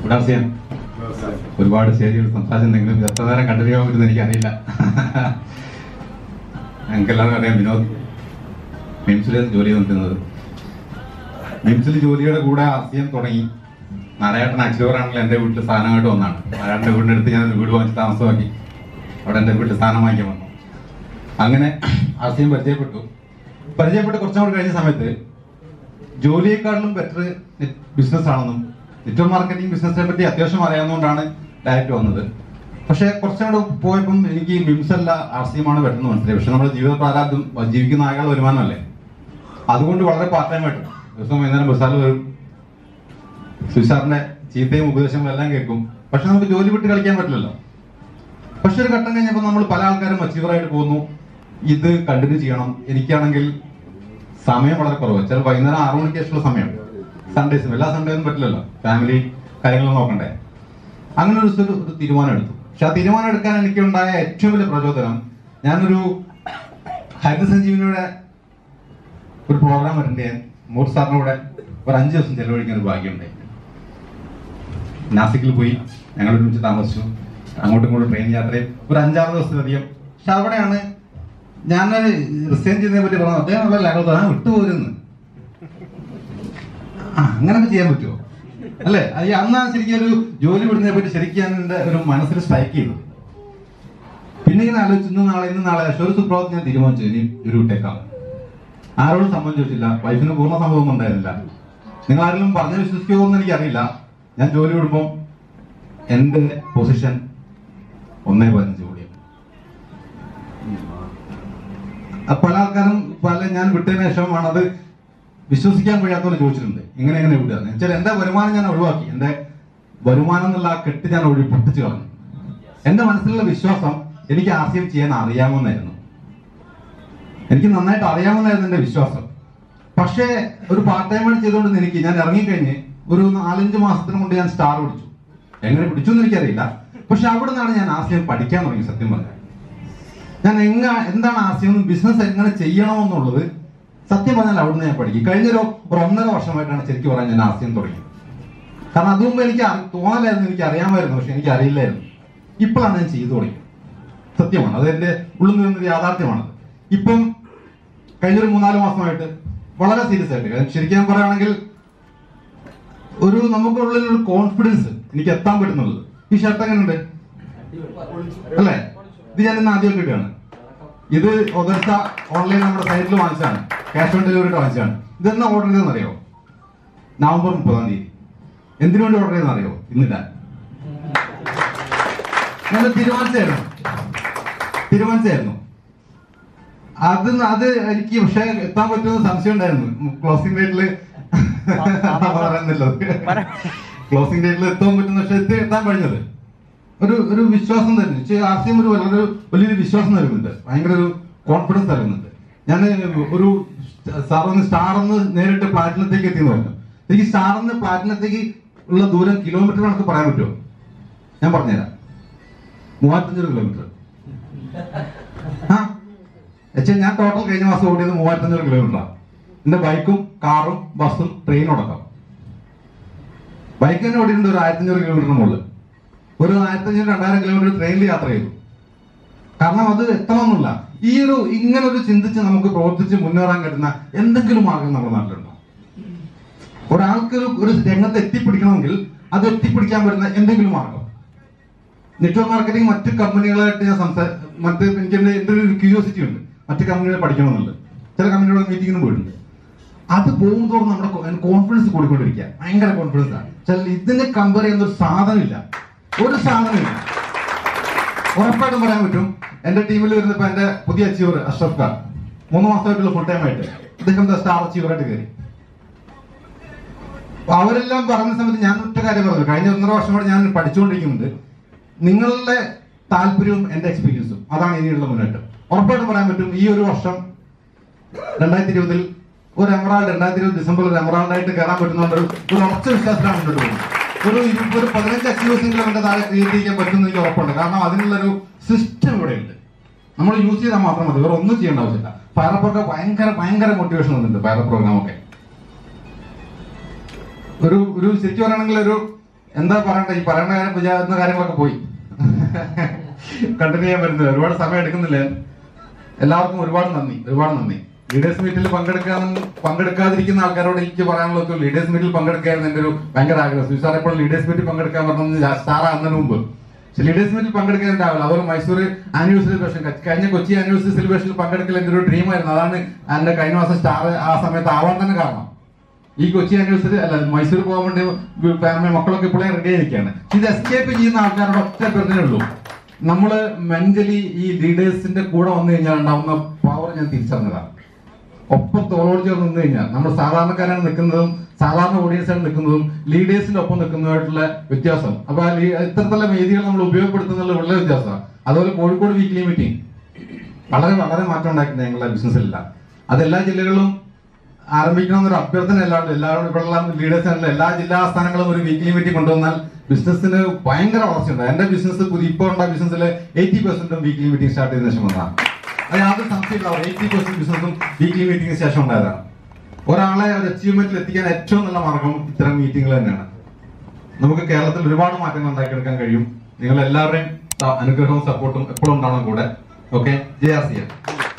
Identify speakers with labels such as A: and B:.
A: good afternoon ഒരുപാട് സ്റ്റേജുകൾ സംസാരിച്ചിട്ടുണ്ടെങ്കിലും എത്ര നേരം കണ്ടിന്യൂ ആകാൻ പറ്റുമെന്ന് എനിക്കറിയില്ല ഞങ്ങൾക്ക് എല്ലാവർക്കും അറിയാം വിനോദ് മിംസിലാണ് ജോലി ചെയ്തുകൊണ്ടിരുന്നത് മിംസിൽ ജോലിയുടെ കൂടെ ആസ്യം തുടങ്ങി നാരായണൻ അക്ഷോറാണെങ്കിൽ എൻ്റെ വീട്ടിൽ സാധനമായിട്ട് വന്നാണ് നാരായണൻ്റെ വീടിൻ്റെ അടുത്ത് ഞാൻ ഒരു വീട് വാങ്ങിച്ച് താമസമാക്കി അവിടെ എൻ്റെ വീട്ടിൽ സാധനം വാങ്ങിക്കാൻ വന്നു അങ്ങനെ ആസ്യം പരിചയപ്പെട്ടു പരിചയപ്പെട്ട് കുറച്ചും കൂടി കഴിഞ്ഞ സമയത്ത് ജോലിയെക്കാട്ടിലും ബെറ്റർ ബിസിനസ് ആണെന്നും നെറ്റ്വർക്ക് മാർക്കറ്റിംഗ് ബിസിനസിനെ പറ്റി അത്യാവശ്യം അറിയാവുന്നതുകൊണ്ടാണ് ഡയറക്റ്റ് വന്നത് പക്ഷേ കുറച്ചുകൂടെ പോയപ്പം എനിക്ക് മിംസ് അല്ല ആർ സി എം ആണ് ബെറ്റർ എന്ന് മനസ്സിലായി പക്ഷെ നമ്മുടെ ജീവിത പ്രാരാബ്ദം ജീവിക്കുന്ന ആളുകളുടെ വരുമാനമല്ലേ അതുകൊണ്ട് വളരെ പാർട്ട് ടൈം ആയിട്ട് ദിവസം വൈകുന്നേരം ബസ്സാറിൽ വരും സുഷാറിന്റെ ചീത്തയും ഉപദേശങ്ങളും എല്ലാം കേൾക്കും പക്ഷെ നമുക്ക് ജോലി വിട്ട് കളിക്കാൻ പറ്റില്ലല്ലോ പക്ഷെ ഒരു ഘട്ടം കഴിഞ്ഞപ്പോൾ നമ്മൾ പല ആൾക്കാരും അച്ചീവറായിട്ട് പോകുന്നു ഇത് കണ്ടിന്യൂ ചെയ്യണം എനിക്കാണെങ്കിൽ സമയം വളരെ കുറവ് ചില വൈകുന്നേരം ആറു മണിക്ക് ശേഷമുള്ള സമയം സൺഡേസും എല്ലാ സൺഡേയും പറ്റില്ലല്ലോ ഫാമിലി കാര്യങ്ങൾ നോക്കണ്ടേ അങ്ങനെ ഒരു ദിവസം ഒരു- ഒരു തീരുമാനം എടുത്തു പക്ഷെ ആ തീരുമാനം എടുക്കാൻ എനിക്ക് ഉണ്ടായ ഏറ്റവും വലിയ പ്രചോദനം ഞാനൊരു ഹരിത സഞ്ജീവനിയുടെ ഒരു പ്രോഗ്രാം അറ്റൻഡ് ചെയ്യാൻ മൂർ സാറിന്റെ കൂടെ ഒരു അഞ്ച് ദിവസം ചെലവഴിക്കാൻ ഒരു ഭാഗ്യമുണ്ടായി നാസിക്കിൽ പോയി ഞങ്ങൾ ഒരുമിച്ച് താമസിച്ചു അങ്ങോട്ടും ഇങ്ങോട്ടും ട്രെയിൻ യാത്രയും ഒരു അഞ്ചാറ് ദിവസത്തിലധികം പക്ഷെ അവിടെയാണ് ഞാൻ റിസൈൻ ചെയ്തതിനെ പറ്റി പറഞ്ഞു അദ്ദേഹം ഉള്ള ലാഘവത ആ വിട്ടുപോരുന്ന് ആ അങ്ങനൊക്കെ ചെയ്യാൻ പറ്റുമോ അല്ലേ അത് ഈ അന്നാണ് ശരിക്കും ഒരു ജോലി വിടുന്നതിനെ പറ്റി ശരിക്കും ഞാൻ എൻ്റെ ഒരു മനസ്സിൽ സ്ട്രൈക്ക് ചെയ്തു പിന്നെ ഇങ്ങനെ ആലോചിച്ചു ഇന്ന് നാളെ ഇന്ന് നാളെ പക്ഷെ ഒരു സുപ്രഭാതം ഞാൻ തീരുമാനിച്ചു ഇനി ഒരു വിട്ടേക്കാം ആരോടും സമ്മതം ചോദിച്ചില്ല വൈഫിന് പൂർണ്ണ സമ്മതമൊന്നും ഉണ്ടായിരുന്നില്ല നിങ്ങൾ ആരെങ്കിലും പറഞ്ഞു വിശ്വസിക്കുമോ എന്ന് എനിക്കറിയില്ല ഞാൻ ജോലി വിടുമ്പോൾ എൻ്റെ പൊസിഷൻ ഒന്നേ പതിനഞ്ച് കോടിയാണ് അപ്പൊ പല ആൾക്കാരും പല ഞാൻ വിട്ടതിന് ശേഷമാണ് അത് വിശ്വസിക്കാൻ കഴിയാത്തവർ ചോദിച്ചിട്ടുണ്ട് എങ്ങനെ എങ്ങനെ വിടുക എന്ന് വെച്ചാൽ എന്റെ വരുമാനം ഞാൻ ഒഴിവാക്കി എന്റെ വരുമാനം എന്നുള്ള ആ കെട്ട് ഞാൻ ഒഴി പൊട്ടിച്ചു കളഞ്ഞു എന്റെ മനസ്സിലുള്ള വിശ്വാസം എനിക്ക് ആശയം ചെയ്യാൻ അറിയാമെന്നായിരുന്നു എനിക്ക് നന്നായിട്ട് അറിയാമെന്നായിരുന്നു എന്റെ വിശ്വാസം പക്ഷേ ഒരു പാർട്ട് ടൈം ആയിട്ട് ചെയ്തുകൊണ്ട് എനിക്ക് ഞാൻ ഇറങ്ങിക്കഴിഞ്ഞ് ഒരു നാലഞ്ച് മാസത്തിന് കൊണ്ട് ഞാൻ സ്റ്റാർ പിടിച്ചു എങ്ങനെ പിടിച്ചു എന്ന് എനിക്കറിയില്ല പക്ഷെ അവിടെ നിന്നാണ് ഞാൻ ആശയം പഠിക്കാൻ തുടങ്ങി സത്യം പറഞ്ഞാൽ ഞാൻ എങ്ങ എന്താണ് ആശയം ബിസിനസ് എങ്ങനെ ചെയ്യണമെന്നുള്ളത് സത്യം പറഞ്ഞാൽ അവിടുന്ന് ഞാൻ പഠിക്കും കഴിഞ്ഞൊരു ഒരു ഒന്നര വർഷമായിട്ടാണ് ശരിക്കും പറയാൻ ഞാൻ ആശയം തുടങ്ങിയത് കാരണം അതും മുമ്പ് എനിക്ക് അറി- തോന്നലായിരുന്നു എനിക്ക് അറിയാമായിരുന്നു പക്ഷെ എനിക്ക് അറിയില്ലായിരുന്നു ഇപ്പോഴാണ് ഞാൻ ചെയ്തു തുടങ്ങിയത് സത്യമാണ് അത് എന്റെ ഉള്ളിൽ നിന്നൊരു യാഥാർത്ഥ്യമാണത് ഇപ്പം കഴിഞ്ഞൊരു മൂന്നാല് മാസമായിട്ട് വളരെ സീരിയസ് ആയിട്ട് കാരണം ശരിക്കും ഞാൻ പറയുകയാണെങ്കിൽ ഒരു നമുക്കുള്ളിൽ ഒരു കോൺഫിഡൻസ് എനിക്ക് എത്താൻ പറ്റുന്നുള്ളത് ഈ ഷർട്ട് എങ്ങനെയുണ്ട് അല്ലേ ഇത് ഞാൻ ഇന്ന് ആദ്യമായിട്ട് ഇടുകയാണ് ഇത് ഒതർച്ച ഓൺലൈൻ നമ്മുടെ സൈറ്റിൽ വാങ്ങിച്ചാണ് ക്യാഷ് ഓൺ ഡെലിവറി വാങ്ങിച്ചാണ് ഇതെന്നാ ഓർഡർ ചെയ്തതെന്ന് അറിയോ നവംബർ മുപ്പതാം തീയതി എന്തിനു വേണ്ടി ഓർഡർ ചെയ്തെന്ന് അറിയോ ഇന്നില്ല ഞാൻ തീരുമാനിച്ചായിരുന്നു തീരുമാനിച്ചായിരുന്നു അത് ന- അത് എനിക്ക് പക്ഷെ എത്താൻ പറ്റുമെന്ന് സംശയം ഉണ്ടായിരുന്നു ക്ലോസിംഗ് ഡേറ്റില് പറയുന്നല്ലോ ക്ലോസിംഗ് ഡേറ്റിൽ എത്താൻ പറ്റുന്ന പക്ഷെ എത്തി എത്താൻ കഴിഞ്ഞത് ഒരു ഒരു വിശ്വാസം തരുന്നു പക്ഷേ ആർ സി എം ഒരു വളരെ വലിയൊരു വിശ്വാസം നൽകുന്നുണ്ട് ഭയങ്കര ഒരു കോൺഫിഡൻസ് നൽകുന്നുണ്ട് ഞാൻ ഒരു സാറൊന്ന് സ്റ്റാർ ഒന്ന് നേരിട്ട് പ്ലാറ്റിനത്തേക്ക് എത്തി എന്ന് പറഞ്ഞു എനിക്ക് സ്റ്റാറിന്ന് പ്ലാറ്റിനത്തേക്ക് ഉള്ള ദൂരം കിലോമീറ്റർ കണക്ക് പറയാൻ പറ്റുമോ ഞാൻ പറഞ്ഞുതരാം മൂവായിരത്തഞ്ഞൂറ് കിലോമീറ്റർ ആ എന്നുവെച്ചാൽ ഞാൻ ടോട്ടൽ കഴിഞ്ഞ മാസം ഓടിയത് മൂവായിരത്തഞ്ഞൂറ് കിലോമീറ്ററാണ് എന്റെ ബൈക്കും കാറും ബസ്സും ട്രെയിനും അടക്കം ബൈക്ക് തന്നെ ഓടിയിട്ടുണ്ട് ഒരു ആയിരത്തഞ്ഞൂറ് കിലോമീറ്ററിന് മുകളിൽ ഒരു ആയിരത്തഞ്ഞൂറ് രണ്ടായിരം കിലോമീറ്റർ ട്രെയിനിൽ യാത്ര ചെയ്തു കാരണം അത് എത്തണമെന്നില്ല ഈ ഒരു ഇങ്ങനെ ഒരു ചിന്തിച്ച് നമുക്ക് പ്രവർത്തിച്ച് മുന്നേറാൻ കഴിയുന്ന എന്തെങ്കിലും മാർഗം നമ്മുടെ നാട്ടിലുണ്ടോ ഒരാൾക്ക് ഒരു ഒരു രംഗത്ത് എത്തിപ്പിടിക്കണമെങ്കിൽ അത് എത്തിപ്പിടിക്കാൻ പറ്റുന്ന എന്തെങ്കിലും മാർഗം നെറ്റ്വർക്ക് മാർക്കറ്റിംഗ് മറ്റ് കമ്പനികളായിട്ട് ഞാൻ സംസാര മറ്റ് എനിക്ക് എന്റെ എന്റെ ഒരു ക്യൂരിയോസിറ്റി ഉണ്ട് മറ്റ് കമ്പനികളെ പഠിക്കണമെന്നുണ്ട് ചില കമ്പനികളുടെ മീറ്റിങ്ങിനും പോയിട്ടുണ്ട് അത് പോകുന്നതോറും നമ്മുടെ കോൺഫിഡൻസ് കൂടിക്കൊണ്ടിരിക്കുക ഭയങ്കര കോൺഫിഡൻസ് ആണ് ചില ഇതിനെ കമ്പയർ ചെയ്യുന്ന ഒരു സാധനമില്ല ഒരു സാധനമില്ല ഉറപ്പായിട്ടും പറയാൻ പറ്റും എന്റെ ടീമിൽ വരുന്നപ്പോ എന്റെ പുതിയ അച്ചീവർ അഷ്റഫ് ഖാൻ മൂന്ന് മാസമായിട്ടുള്ള ഫുൾ ടൈം ആയിട്ട് അദ്ദേഹം സ്റ്റാർ അച്ചീവറായിട്ട് കയറി അപ്പൊ അവരെല്ലാം പറഞ്ഞ സമയത്ത് ഞാൻ ഒറ്റ കാര്യം പറഞ്ഞു കഴിഞ്ഞ ഒന്നര വർഷമായിട്ട് ഞാൻ പഠിച്ചുകൊണ്ടിരിക്കുന്നുണ്ട് നിങ്ങളുടെ താല്പര്യവും എന്റെ എക്സ്പീരിയൻസും അതാണ് ഇനിയുള്ള മുന്നേറ്റം ഉറപ്പായിട്ടും പറയാൻ പറ്റും ഈ ഒരു വർഷം രണ്ടായിരത്തി ഇരുപതിൽ ഒരു എമറാൾഡ് രണ്ടായിരത്തി ഇരുപത് ഡിസംബറിൽ ഒരു എമറാൾഡായിട്ട് കയറാൻ പറ്റുന്നുണ്ട് ഒരു ഒരു ഉറച്ച വിശ്വാസത്തിലാണ് മുന്നോട്ട് പോകുന്നത് ഒരു ഇരു- ഒരു പതിനഞ്ച് അച്ചീവേഴ്സെങ്കിലും എന്റെ താഴെ ക്രിയേറ്റ് ചെയ്യാൻ പറ്റുമെന്ന് എനിക്ക് ഉറപ്പുണ്ട് കാരണം അതിനുള്ളൊരു സിസ്റ്റം ഇവിടെ ഉണ്ട് നമ്മൾ യൂസ് ചെയ്താൽ മാത്രം മതി വേറെ ഒന്നും ചെയ്യേണ്ട ആവശ്യമില്ല ഫയറപ്പൊക്കെ ഭയങ്കര ഭയങ്കര മോട്ടിവേഷൻ വന്നിട്ടുണ്ട് ഫയർ പ്രോഗ്രാം ഒക്കെ ഒരു ഒരു ശരിക്കും പറയുകയാണെങ്കിൽ ഒരു എന്താ പറയണ്ട ഈ പറയേണ്ട കാര്യം വിചാരിക്കുന്ന കാര്യങ്ങളൊക്കെ പോയി കണ്ടിന്യൂ ചെയ്യാൻ പറ്റുന്നില്ല ഒരുപാട് സമയം എടുക്കുന്നില്ല എല്ലാവർക്കും ഒരുപാട് നന്ദി ഒരുപാട് നന്ദി ലീഡേഴ്സ് മീറ്റിൽ പങ്കെടുക്കാൻ പങ്കെടുക്കാതിരിക്കുന്ന ആൾക്കാരോട് എനിക്ക് പറയാനുള്ളത് ലീഡേഴ്സ് മീറ്റിൽ പങ്കെടുക്കായിരുന്നു എന്റെ ഒരു ഭയങ്കര ആഗ്രഹം സുസാർ ഇപ്പോൾ ലീഡേഴ്സ് മീറ്റിൽ പങ്കെടുക്കാൻ പറഞ്ഞത് സ്റ്റാർ ആകുന്നതിന് മുമ്പ് പക്ഷെ ലീഡേഴ്സ് മീറ്റിൽ പങ്കെടുക്കാൻ ഉണ്ടാവില്ല അതുപോലെ മൈസൂർ ആനിവേഴ്സറി സെലിബ്രേഷൻ കഴിഞ്ഞ കൊച്ചി ആനിവേഴ്സറി സെലിബ്രേഷനിൽ പങ്കെടുക്കൽ എന്റെ ഒരു ഡ്രീം ആയിരുന്നു അതാണ് എന്റെ കഴിഞ്ഞ മാസം സ്റ്റാർ ആ സമയത്ത് ആവാൻ തന്നെ കാരണം ഈ കൊച്ചി ആനിവേഴ്സറി അല്ല മൈസൂർ പോകാൻ വേണ്ടി ഫാമിലി മക്കളൊക്കെ ഇപ്പോഴേ റെഡി ആയിരിക്കുകയാണ് ഇത് എസ്കേപ്പ് ചെയ്യുന്ന ആൾക്കാരോട് ഒറ്റ പേരേ ഉള്ളൂ നമ്മള് മെന്റലി ഈ ലീഡേഴ്സിന്റെ കൂടെ വന്നു കഴിഞ്ഞാൽ ഉണ്ടാവുന്ന പവർ ഞാൻ തിരിച്ചറിഞ്ഞതാണ് ഒപ്പം തോളോട് ചേർന്ന് നിന്ന് കഴിഞ്ഞാൽ നമ്മൾ സാധാരണക്കാരാണ് നിൽക്കുന്നതും സാധാരണ ഓഡിയൻസാണ് നിൽക്കുന്നതും ലീഡേഴ്സിന്റെ ഒപ്പം നിൽക്കുന്നതായിട്ടുള്ള വ്യത്യാസം അപ്പൊ ആ ലീ- ഇത്തരത്തിലുള്ള വേദികൾ നമ്മൾ ഉപയോഗപ്പെടുത്തുന്നുള്ള വളരെ വ്യത്യാസമാണ് അതുപോലെ കോഴിക്കോട് വീക്ക്ലി മീറ്റിംഗ് വളരെ വളരെ മാറ്റം ഉണ്ടാക്കുന്നത് ഞങ്ങളുടെ ബിസിനസ്സിലെല്ലാം അത് എല്ലാ ജില്ലകളിലും ആരംഭിക്കണമെന്നൊരു അഭ്യർത്ഥന എല്ലാവരും എല്ലാവരും ഇവിടെയുള്ള ലീഡേഴ്സിനുള്ള എല്ലാ ജില്ലാ ആസ്ഥാനങ്ങളും ഒരു വീക്ക്ലി മീറ്റിംഗ് കൊണ്ടുവന്നാൽ ബിസിനസ്സിന് ഭയങ്കര വളർച്ചയുണ്ട് എന്റെ ബിസിനസ് പുതിയ ഇപ്പോൾ ഉള്ള ബിസിനസ്സിൽ എയ്റ്റി പെർസെന്റും വീക്ക്ലി മീറ്റിംഗ് സ്റ്റാർട്ട് ചെയ്തതിനു ശേഷം വന്നതാണ് അത് യാതൊരു സംശയമില്ല എയ്റ്റി പെർസെന്റ് ബിസിനസ്സും വീക്ക്ലി മീറ്റിംഗിന് ശേഷം ഉണ്ടായതാണ് ഒരാളെ ഒരു അച്ചീവ്മെന്റിൽ എത്തിക്കാൻ ഏറ്റവും നല്ല മാർഗം ഇത്തരം മീറ്റിംഗുകൾ തന്നെയാണ് നമുക്ക് കേരളത്തിൽ ഒരുപാട് മാറ്റങ്ങൾ ഉണ്ടാക്കിയെടുക്കാൻ കഴിയും നിങ്ങൾ എല്ലാവരുടെയും സ- അനുഗ്രഹവും സപ്പോർട്ടും എപ്പോഴും ഉണ്ടാവണം കൂടെ okay J R C M